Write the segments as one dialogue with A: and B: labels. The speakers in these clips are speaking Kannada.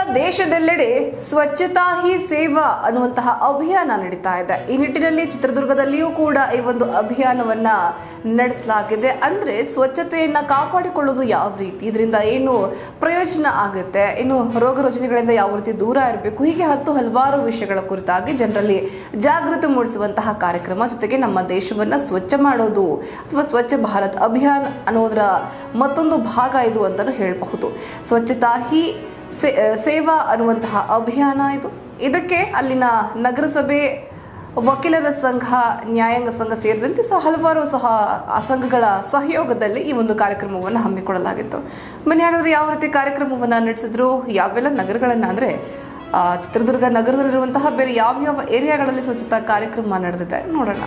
A: ದೇಶದೆಲ್ಲೆಡೆ ಸ್ವಚ್ಛತಾ ಹಿ ಸೇವಾ ಅನ್ನುವಂತಹ ಅಭಿಯಾನ ನಡೀತಾ ಇದೆ ಈ ನಿಟ್ಟಿನಲ್ಲಿ ಚಿತ್ರದುರ್ಗದಲ್ಲಿಯೂ ಕೂಡ ಈ ಒಂದು ಅಭಿಯಾನವನ್ನ ನಡೆಸಲಾಗಿದೆ ಅಂದ್ರೆ ಸ್ವಚ್ಛತೆಯನ್ನ ಕಾಪಾಡಿಕೊಳ್ಳೋದು ಯಾವ ರೀತಿ ಇದರಿಂದ ಏನು ಪ್ರಯೋಜನ ಆಗುತ್ತೆ ಇನ್ನು ರೋಗ ರುಜಿನಗಳಿಂದ ಯಾವ ರೀತಿ ದೂರ ಇರಬೇಕು ಹೀಗೆ ಹತ್ತು ಹಲವಾರು ವಿಷಯಗಳ ಕುರಿತಾಗಿ ಜನರಲ್ಲಿ ಜಾಗೃತಿ ಮೂಡಿಸುವಂತಹ ಕಾರ್ಯಕ್ರಮ ಜೊತೆಗೆ ನಮ್ಮ ದೇಶವನ್ನ ಸ್ವಚ್ಛ ಮಾಡೋದು ಅಥವಾ ಸ್ವಚ್ಛ ಭಾರತ್ ಅಭಿಯಾನ್ ಅನ್ನೋದರ ಮತ್ತೊಂದು ಭಾಗ ಇದು ಅಂತಲೂ ಹೇಳಬಹುದು ಸ್ವಚ್ಛತಾ ಹಿ ಸೇ- ಸೇವಾ ಅನ್ನುವಂತಹ ಅಭಿಯಾನ ಇದು ಇದಕ್ಕೆ ಅಲ್ಲಿನ ನಗರಸಭೆ ವಕೀಲರ ಸಂಘ ನ್ಯಾಯಾಂಗ ಸಂಘ ಸೇರಿದಂತೆ ಸಹ ಹಲವಾರು ಸಹ ಆ ಸಂಘಗಳ ಸಹಯೋಗದಲ್ಲಿ ಈ ಒಂದು ಕಾರ್ಯಕ್ರಮವನ್ನು ಹಮ್ಮಿಕೊಳ್ಳಲಾಗಿತ್ತು ಬನ್ನಿ ಹಾಗಾದ್ರೆ ಯಾವ ರೀತಿ ಕಾರ್ಯಕ್ರಮವನ್ನು ನಡೆಸಿದ್ರು ಯಾವೆಲ್ಲ ನಗರಗಳನ್ನ ಅಂದ್ರೆ ಆ, ಚಿತ್ರದುರ್ಗ ನಗರದಲ್ಲಿರುವಂತಹ ಬೇರೆ ಯಾವ್ಯಾವ ಏರಿಯಾಗಳಲ್ಲಿ ಸ್ವಚ್ಛತಾ ಕಾರ್ಯಕ್ರಮ ನಡೆದಿದೆ ನೋಡೋಣ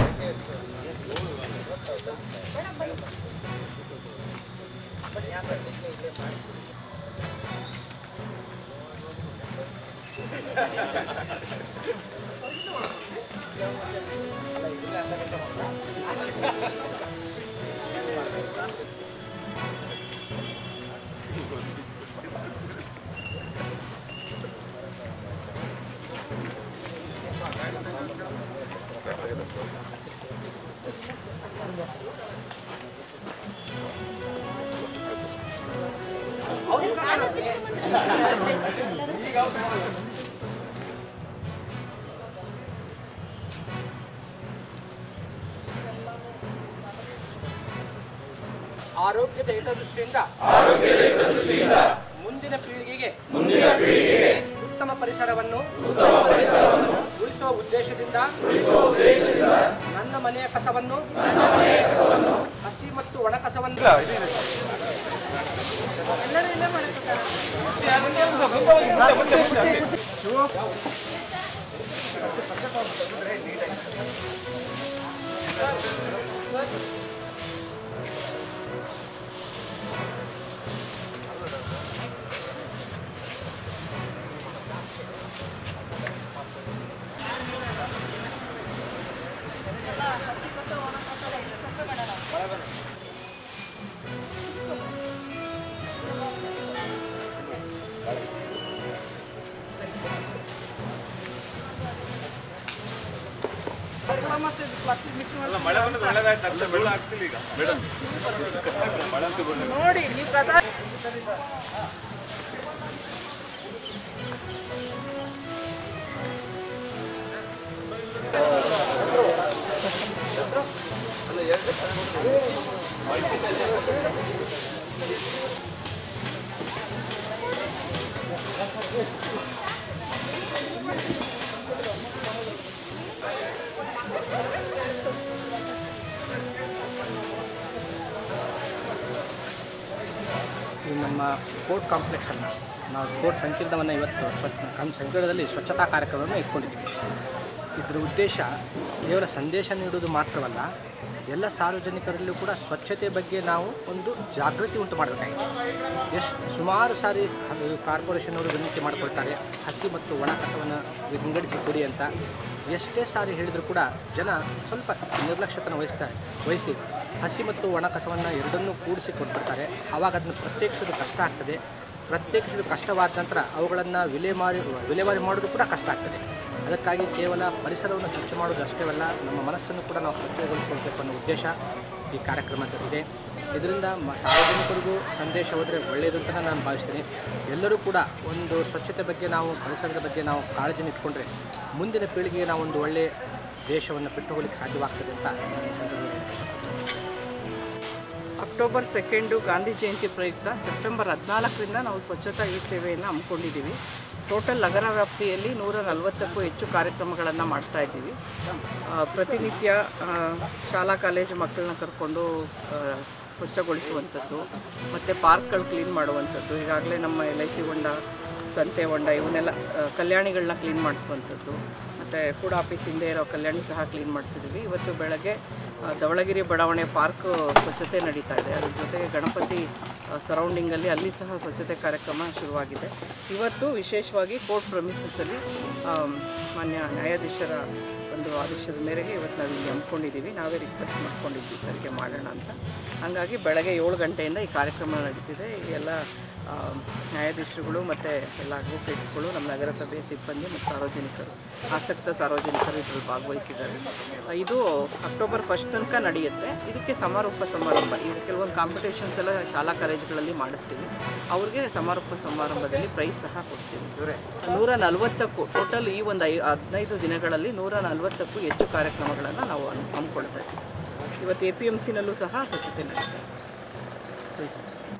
B: ಆರೋಗ್ಯದ ಹಿತದೃಷ್ಟಿಯಿಂದ ಮುಂದಿನ ಪೀಳಿಗೆಗೆ ಉತ್ತಮ ಪರಿಸರವನ್ನು ಉಳಿಸುವ ಉದ್ದೇಶದಿಂದ ನನ್ನ ಮನೆಯ ಕಸವನ್ನು ಹಸಿ ಮತ್ತು ಒಣ ಕಸವನ್ನು ಎಲ್ಲರೂ ಇಲ್ಲೇ ಮಾಡಿರ್ತಾರೆ. ಮತ್ತೆ ಇದು plastic mix ಮಾಡಿ-
C: ಮಳೆ ಬಂದ್ರೆ ಒಳ್ಳೇದಾಯ್ತು ಅಷ್ಟೇ ಬೆಳ್ಳ ಆಗ್ತಿಲ್ಲ ಈಗ ಮೇಡಮ್ ಮಳೆ ಅಂತೂ ಬಂದಿಲ್ಲ.
B: ನೋಡಿ ನೀವು ಕಸ ಈ ನಮ್ಮ ಕೋರ್ಟ್ ಕಾಂಪ್ಲೆಕ್ಸನ್ನು ನಾವು ಕೋರ್ಟ್ ಸಂಕೀರ್ಣವನ್ನು ಇವತ್ತು ಸ್ವಚ್ಛ ನಮ್ಮ ಸಂಕೀರ್ಣದಲ್ಲಿ ಸ್ವಚ್ಛತಾ ಕಾರ್ಯಕ್ರಮವನ್ನು ಇಟ್ಕೊಂಡಿದ್ದೀವಿ ಇದರ ಉದ್ದೇಶ ಕೇವಲ ಸಂದೇಶ ನೀಡುವುದು ಮಾತ್ರವಲ್ಲ ಎಲ್ಲ ಸಾರ್ವಜನಿಕರಲ್ಲೂ ಕೂಡ ಸ್ವಚ್ಛತೆ ಬಗ್ಗೆ ನಾವು ಒಂದು ಜಾಗೃತಿ ಉಂಟು ಮಾಡಬೇಕಾಗಿದೆ ಎಷ್ಟು ಸುಮಾರು ಸಾರಿ ಕಾರ್ಪೊರೇಷನ್ ಅವರು ವಿನಂತಿ ಮಾಡಿಕೊಳ್ತಾರೆ ಹಸಿ ಮತ್ತು ಒಣ ಕಸವನ್ನು ವಿಂಗಡಿಸಿ ಕೊಡಿ ಅಂತ ಎಷ್ಟೇ ಸಾರಿ ಹೇಳಿದರೂ ಕೂಡ ಜನ ಸ್ವಲ್ಪ ನಿರ್ಲಕ್ಷ್ಯತನ ವಹಿಸ್ತಾರೆ ವಹಿಸಿ ಹಸಿ ಮತ್ತು ಒಣ ಕಸವನ್ನು ಎರಡನ್ನೂ ಕೂಡಿಸಿ ಕೊಟ್ಬಿಡ್ತಾರೆ ಆವಾಗ ಅದನ್ನು ಪ್ರತ್ಯೇಕಿಸೋದು ಕಷ್ಟ ಆಗ್ತದೆ ಪ್ರತ್ಯೇಕಿಸೋದು ಕಷ್ಟವಾದ ನಂತರ ಅವುಗಳನ್ನು ವಿಲೇಮಾರಿ ವಿಲೇವಾರಿ ಮಾಡೋದು ಕೂಡ ಕಷ್ಟ ಆಗ್ತದೆ ಅದಕ್ಕಾಗಿ ಕೇವಲ ಪರಿಸರವನ್ನು ಸ್ವಚ್ಛ ಮಾಡೋದು ಅಷ್ಟೇ ಅಲ್ಲ ನಮ್ಮ ಮನಸ್ಸನ್ನು ಕೂಡ ನಾವು ಸ್ವಚ್ಛಗೊಳಿಸ್ಕೊಳ್ಬೇಕು ಅನ್ನೋ ಉದ್ದೇಶ ಈ ಕಾರ್ಯಕ್ರಮದಲ್ಲಿದೆ ಇದರಿಂದ ಮ ಸಾರ್ವಜನಿಕರಿಗೂ ಸಂದೇಶ ಹೋದರೆ ಒಳ್ಳೆಯದು ಅಂತ ನಾನು ಭಾವಿಸ್ತೇನೆ ಎಲ್ಲರೂ ಕೂಡ ಒಂದು ಸ್ವಚ್ಛತೆ ಬಗ್ಗೆ ನಾವು ಪರಿಸರದ ಬಗ್ಗೆ ನಾವು ಕಾಳಜಿನ ಇಟ್ಕೊಂಡ್ರೆ ಮುಂದಿನ ಪೀಳಿಗೆಗೆ ನಾವು ಒಂದು ಒಳ್ಳೆಯ ದೇಶವನ್ನು ಬಿಟ್ಟು ಹೋಗ್ಲಿಕ್ಕೆ ಸಾಧ್ಯವಾಗ್ತದೆ ಅಂತ ನಾನು ಈ ಸಂದರ್ಭದಲ್ಲಿ ಇಷ್ಟಪಡ್ತೀನಿ.
D: ಅಕ್ಟೋಬರ್ ಸೆಕೆಂಡು ಗಾಂಧಿ ಜಯಂತಿ ಪ್ರಯುಕ್ತ ಸೆಪ್ಟೆಂಬರ್ ಹದಿನಾಲ್ಕರಿಂದ ನಾವು ಸ್ವಚ್ಛತಾ ಈ ಸೇವೆಯನ್ನು ಹಮ್ಮಿಕೊಂಡಿದ್ದೀವಿ ಟೋಟಲ್ ನಗರ ವ್ಯಾಪ್ತಿಯಲ್ಲಿ ನೂರ ನಲವತ್ತಕ್ಕೂ ಹೆಚ್ಚು ಕಾರ್ಯಕ್ರಮಗಳನ್ನು ಮಾಡ್ತಾ ಇದ್ದೀವಿ ಆ, ಪ್ರತಿನಿತ್ಯ ಆ, ಶಾಲಾ ಕಾಲೇಜು ಮಕ್ಕಳನ್ನ ಕರ್ಕೊಂಡು ಆ, ಸ್ವಚ್ಛಗೊಳಿಸುವಂಥದ್ದು ಮತ್ತು ಪಾರ್ಕ್ಗಳು ಕ್ಲೀನ್ ಮಾಡುವಂಥದ್ದು ಈಗಾಗಲೇ ನಮ್ಮ ಎಲ್ ಐ ಸಿ ಹೊಂಡ ಸಂತೆ ಹೊಂಡ ಇವನ್ನೆಲ್ಲ ಆ, ಕಲ್ಯಾಣಿಗಳನ್ನ ಕ್ಲೀನ್ ಮಾಡಿಸುವಂಥದ್ದು ಮತ್ತು ಕೂಡ ಆಫೀಸ್ ಹಿಂದೆ ಇರೋ ಕಲ್ಯಾಣಿ ಸಹ ಕ್ಲೀನ್ ಮಾಡಿಸಿದ್ವಿ ಇವತ್ತು ಬೆಳಗ್ಗೆ ಆ, ಧವಳಗಿರಿ ಬಡಾವಣೆ ಪಾರ್ಕ್ ಸ್ವಚ್ಛತೆ ನಡೀತಾ ಇದೆ ಅದ್ರ ಜೊತೆಗೆ ಗಣಪತಿ ಸರೌಂಡಿಂಗಲ್ಲಿ ಅಲ್ಲಿ ಸಹ ಸ್ವಚ್ಛತೆ ಕಾರ್ಯಕ್ರಮ ಶುರುವಾಗಿದೆ ಇವತ್ತು ವಿಶೇಷವಾಗಿ ಕೋರ್ಟ್ ಪ್ರಮಿಸಸಲ್ಲಿ ಮಾನ್ಯ ನ್ಯಾಯಾಧೀಶರ ಒಂದು ಆದೇಶದ ಮೇರೆಗೆ ಇವತ್ತು ನಾವು ಇಲ್ಲಿ ಹಮ್ಮಿಕೊಂಡಿದ್ದೀವಿ ನಾವೇ ರಿಕ್ವೆಸ್ಟ್ ಮಾಡ್ಕೊಂಡಿದ್ವಿ ಸರಿಗೆ ಮಾಡೋಣ ಅಂತ ಹಾಗಾಗಿ ಬೆಳಗ್ಗೆ ಏಳು ಗಂಟೆಯಿಂದ ಈ ಕಾರ್ಯಕ್ರಮ ನಡೀತಿದೆ ಈ ಎಲ್ಲ ಆ, ನ್ಯಾಯಾಧೀಶರುಗಳು ಮತ್ತು ಎಲ್ಲ ಅಡ್ವೊಕೇಟ್ಸ್ಗಳು ನಮ್ಮ ನಗರಸಭೆ ಸಿಬ್ಬಂದಿ ಮತ್ತು ಸಾರ್ವಜನಿಕರು ಆಸಕ್ತ ಸಾರ್ವಜನಿಕರು ಇದರಲ್ಲಿ ಭಾಗವಹಿಸಿದ್ದಾರೆ ಆ, ಇದು ಅಕ್ಟೋಬರ್ ಫಸ್ಟ್ ತನಕ ನಡೆಯುತ್ತೆ ಇದಕ್ಕೆ ಸಮಾರೋಪ ಸಮಾರಂಭ ಈಗ ಕೆಲವೊಂದು ಕಾಂಪಿಟೇಷನ್ಸ್ ಎಲ್ಲ ಶಾಲಾ ಕಾಲೇಜುಗಳಲ್ಲಿ ಮಾಡಿಸ್ತೀವಿ ಅವ್ರಿಗೆ ಸಮಾರೋಪ ಸಮಾರಂಭದಲ್ಲಿ ಪ್ರೈಸ್ ಸಹ ಕೊಡ್ತೀವಿ ನೂರ ನಲವತ್ತಕ್ಕೂ ಟೋಟಲ್ ಈ ಒಂದು ಐ ಹದಿನೈದು ದಿನಗಳಲ್ಲಿ ನೂರ ನಲವತ್ತಕ್ಕೂ ಹೆಚ್ಚು ಕಾರ್ಯಕ್ರಮಗಳನ್ನು ನಾವು ಹಮ್- ಹಮ್ಮಿಕೊಳ್ತಾ ಇದ್ದೀವಿ ಇವತ್ತು ಎ ಪಿ ಎಮ್ ಸಿನಲ್ಲೂ ಸಹ ಸ್ವಚ್ಛತೆ ನಡೀತಾ ಇದೆ